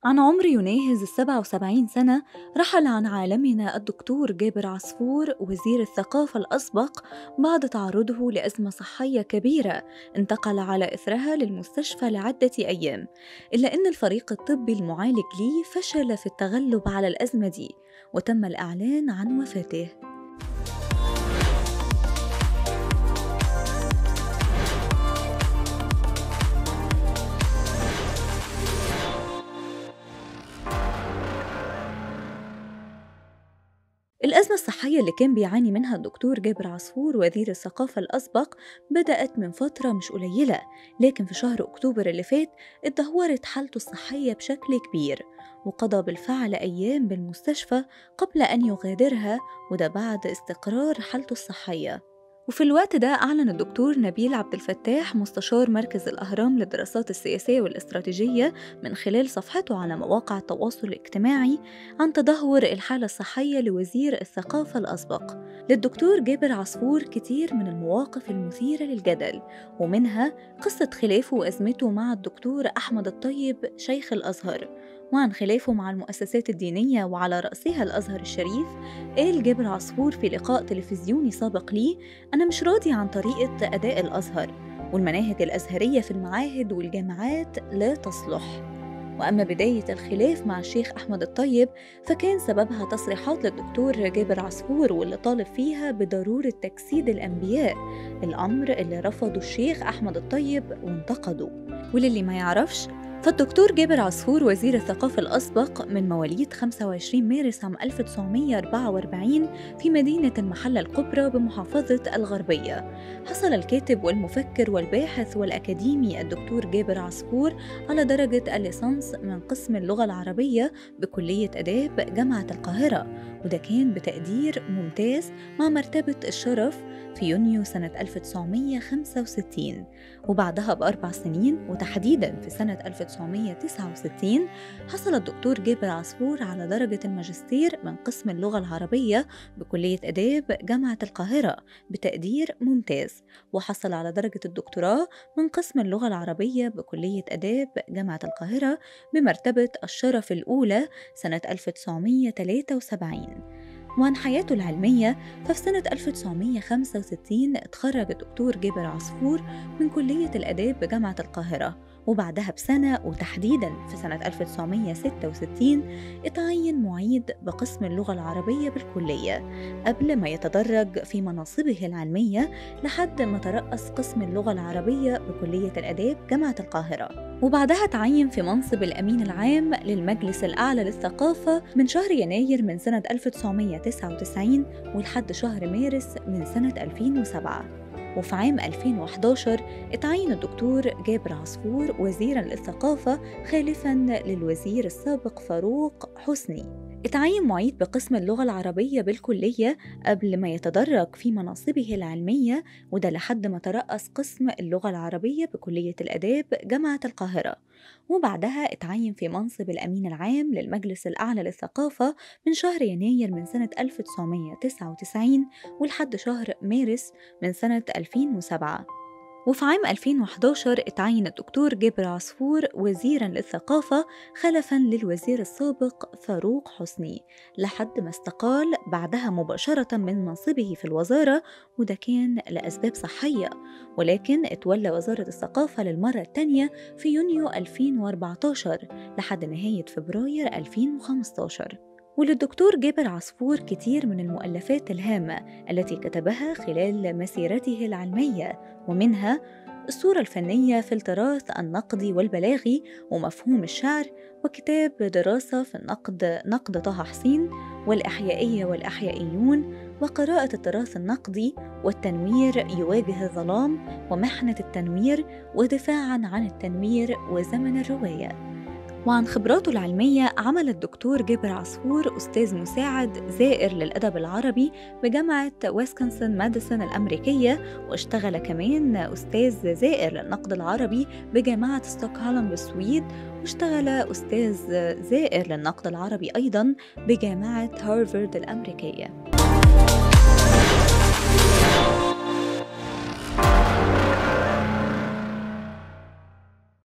عن عمر يناهز السبعة وسبعين سنة رحل عن عالمنا الدكتور جابر عصفور وزير الثقافة الأسبق بعد تعرضه لأزمة صحية كبيرة انتقل على إثرها للمستشفى لعدة أيام إلا أن الفريق الطبي المعالج ليه فشل في التغلب على الأزمة دي وتم الإعلان عن وفاته الأزمة الصحية اللي كان بيعاني منها الدكتور جابر عصفور وزير الثقافة الأسبق بدأت من فترة مش قليلة لكن في شهر أكتوبر اللي فات اتدهورت حالته الصحية بشكل كبير وقضى بالفعل أيام بالمستشفى قبل أن يغادرها وده بعد استقرار حالته الصحية وفي الوقت ده أعلن الدكتور نبيل عبد الفتاح مستشار مركز الأهرام للدراسات السياسية والاستراتيجية من خلال صفحته على مواقع التواصل الاجتماعي عن تدهور الحالة الصحية لوزير الثقافة الأسبق للدكتور جابر عصفور كتير من المواقف المثيرة للجدل ومنها قصة خلافه وأزمته مع الدكتور أحمد الطيب شيخ الأزهر وعن خلافه مع المؤسسات الدينية وعلى رأسها الأزهر الشريف قال جابر عصفور في لقاء تلفزيوني سابق لي أنا مش راضي عن طريقة أداء الأزهر والمناهج الأزهرية في المعاهد والجامعات لا تصلح وأما بداية الخلاف مع الشيخ أحمد الطيب فكان سببها تصريحات للدكتور جابر عصفور واللي طالب فيها بضرورة تجسيد الأنبياء الأمر اللي رفضه الشيخ أحمد الطيب وانتقده وللي ما يعرفش فالدكتور جابر عصفور وزير الثقافة الأسبق من مواليد 25 مارس عام 1944 في مدينة المحلة الكبرى بمحافظة الغربية حصل الكاتب والمفكر والباحث والأكاديمي الدكتور جابر عصفور على درجة الليسانس من قسم اللغة العربية بكلية آداب جامعة القاهرة وده كان بتقدير ممتاز مع مرتبة الشرف في يونيو سنة 1965 وبعدها بأربع سنين وتحديدا في سنة 1969 حصل الدكتور جابر عصفور على درجة الماجستير من قسم اللغة العربية بكلية آداب جامعة القاهرة بتقدير ممتاز وحصل على درجة الدكتوراه من قسم اللغة العربية بكلية آداب جامعة القاهرة بمرتبة الشرف الأولى سنة 1973 وعن حياته العلمية ففي سنة 1965 اتخرج الدكتور جابر عصفور من كلية الآداب بجامعة القاهرة وبعدها بسنة وتحديدا في سنة 1966 اتعين معيد بقسم اللغة العربية بالكلية قبل ما يتدرج في مناصبه العلمية لحد ما ترأس قسم اللغة العربية بكلية الآداب جامعة القاهرة وبعدها تعين في منصب الأمين العام للمجلس الأعلى للثقافة من شهر يناير من سنة 1999 ولحد شهر مارس من سنة 2007 وفي عام 2011 اتعين الدكتور جابر عصفور وزيرا للثقافة خالفا للوزير السابق فاروق حسني اتعين معيد بقسم اللغة العربية بالكلية قبل ما يتدرج في مناصبه العلمية وده لحد ما ترأس قسم اللغة العربية بكلية الآداب جامعة القاهرة وبعدها اتعين في منصب الأمين العام للمجلس الأعلى للثقافة من شهر يناير من سنة 1999 ولحد شهر مارس من سنة 2007 وفي عام 2011 اتعين الدكتور جابر عصفور وزيرا للثقافة خلفا للوزير السابق فاروق حسني لحد ما استقال بعدها مباشرة من منصبه في الوزارة وده كان لأسباب صحية ولكن اتولى وزارة الثقافة للمرة الثانية في يونيو 2014 لحد نهاية فبراير 2015 وللدكتور جابر عصفور كتير من المؤلفات الهامة التي كتبها خلال مسيرته العلمية ومنها الصورة الفنية في التراث النقدي والبلاغي ومفهوم الشعر وكتاب دراسة في النقد نقد طه حسين والإحيائية والأحيائيون وقراءة التراث النقدي والتنوير يواجه الظلام ومحنة التنوير ودفاعا عن التنوير وزمن الرواية وعن خبراته العلمية عمل الدكتور جابر عصفور أستاذ مساعد زائر للأدب العربي بجامعة ويسكنسن ماديسون الأمريكية واشتغل كمان أستاذ زائر للنقد العربي بجامعة ستوكهولم بالسويد واشتغل أستاذ زائر للنقد العربي أيضا بجامعة هارفارد الأمريكية